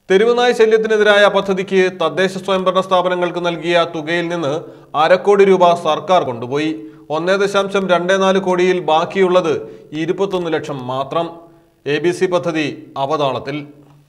തെരുവുനായ ശല്യത്തിനെതിരായ പദ്ധതിക്ക് തദ്ദേശ സ്വയംഭരണ സ്ഥാപനങ്ങൾക്ക് നൽകിയ തുകയിൽ നിന്ന് അരക്കോടി രൂപ സർക്കാർ കൊണ്ടുപോയി ഒന്നേ ദശാംശം രണ്ടേ നാല് കോടിയിൽ ബാക്കിയുള്ളത് ഇരുപത്തൊന്ന് ലക്ഷം മാത്രം എ ബി സി പദ്ധതി അവതാളത്തിൽ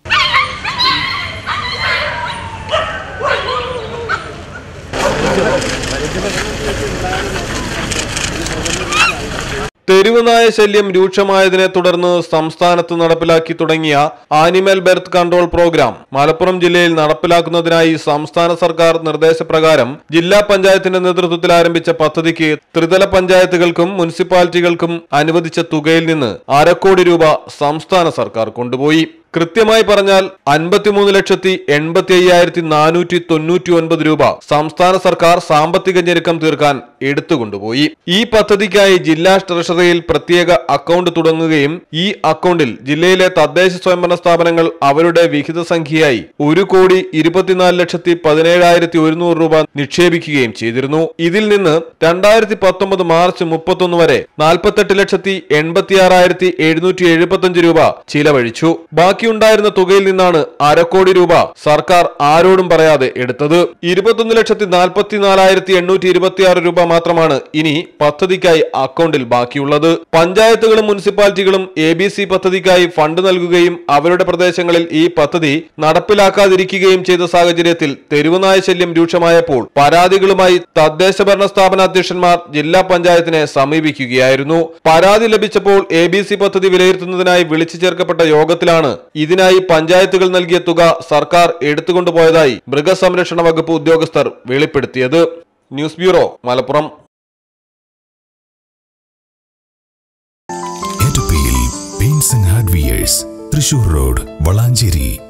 തെരുവുനായ ശല്യം രൂക്ഷമായതിനെ തുടർന്ന് സംസ്ഥാനത്ത് നടപ്പിലാക്കി തുടങ്ങിയ animal birth control program Malappuram ജില്ലയിൽ നടപ്പിലാക്കുന്നതിനായി സംസ്ഥാന സർക്കാർ നിർദ്ദേശപ്രകാരം ജില്ലാ പഞ്ചായത്തിന്റെ നേതൃത്വത്തിൽ ആരംഭിച്ച പദ്ധതിക്ക് ത്രിതല പഞ്ചായത്തുകൾക്കും മുനിസിപ്പാലിറ്റികൾക്കും അനുവദിച്ച തുകയിൽ നിന്ന് അരക്കോടി രൂപ സംസ്ഥാന സർക്കാർ കൊണ്ടുപോയി കൃത്യമായി പറഞ്ഞാൽ അൻപത്തിമൂന്ന് ലക്ഷത്തി എൺപത്തി അയ്യായിരത്തി നാനൂറ്റി തൊണ്ണൂറ്റി ഒൻപത് രൂപ സംസ്ഥാന സർക്കാർ സാമ്പത്തിക ഞെരുക്കം തീർക്കാൻ എടുത്തുകൊണ്ടുപോയി ഈ പദ്ധതിക്കായി ജില്ലാ ട്രഷറിയിൽ പ്രത്യേക അക്കൗണ്ട് തുടങ്ങുകയും ഈ അക്കൗണ്ടിൽ ജില്ലയിലെ തദ്ദേശ സ്വയംഭരണ സ്ഥാപനങ്ങൾ അവരുടെ വിഹിത സംഖ്യയായി ഒരു കോടി ഇരുപത്തിനാല് ലക്ഷത്തി പതിനേഴായിരത്തി ഒരുന്നൂറ് രൂപ നിക്ഷേപിക്കുകയും ചെയ്തിരുന്നു ഇതിൽ നിന്ന് രണ്ടായിരത്തി പത്തൊമ്പത് മാർച്ച് മുപ്പത്തൊന്ന് വരെ നാൽപ്പത്തെട്ട് ലക്ഷത്തി എൺപത്തി ആറായിരത്തി എഴുന്നൂറ്റി എഴുപത്തി അഞ്ച് രൂപ ചിലവഴിച്ചു ബാക്കിയുണ്ടായിരുന്ന തുകയിൽ നിന്നാണ് അരക്കോടി രൂപ സർക്കാർ ആരോടും പറയാതെ എടുത്തത് ഇരുപത്തൊന്ന് ലക്ഷത്തി നാൽപ്പത്തി നാലായിരത്തി എണ്ണൂറ്റി ഇരുപത്തി ആറ് രൂപ മാത്രമാണ് ഇനി പദ്ധതിക്കായി അക്കൗണ്ടിൽ ബാക്കിയുള്ളത് പഞ്ചായത്തുകളും മുനിസിപ്പാലിറ്റികളും എ ബി സി പദ്ധതിക്കായി ഫണ്ട് നൽകുകയും അവരുടെ പ്രദേശങ്ങളിൽ ഈ പദ്ധതി നടപ്പിലാക്കാതിരിക്കുകയും ചെയ്ത സാഹചര്യത്തിൽ തെരുവുനായ ശല്യം രൂക്ഷമായപ്പോൾ പരാതികളുമായി തദ്ദേശ ഭരണ സ്ഥാപന അധ്യക്ഷന്മാർ ജില്ലാ പഞ്ചായത്തിനെ സമീപിക്കുകയായിരുന്നു പരാതി ലഭിച്ചപ്പോൾ എ ബി സി പദ്ധതി വിലയിരുത്തുന്നതിനായി വിളിച്ചു ചേർക്കപ്പെട്ട യോഗത്തിലാണ് ഇതിനായി പഞ്ചായത്തുകൾ നൽകിയ തുക സർക്കാർ എടുത്തുകൊണ്ടുപോയതായി മൃഗസംരക്ഷണ വകുപ്പ് ഉദ്യോഗസ്ഥർ വെളിപ്പെടുത്തിയത് ന്യൂസ് ബ്യൂറോ മലപ്പുറം എറ്റപ്പിയിൽ paints and hardwares Thrissur road Valanchery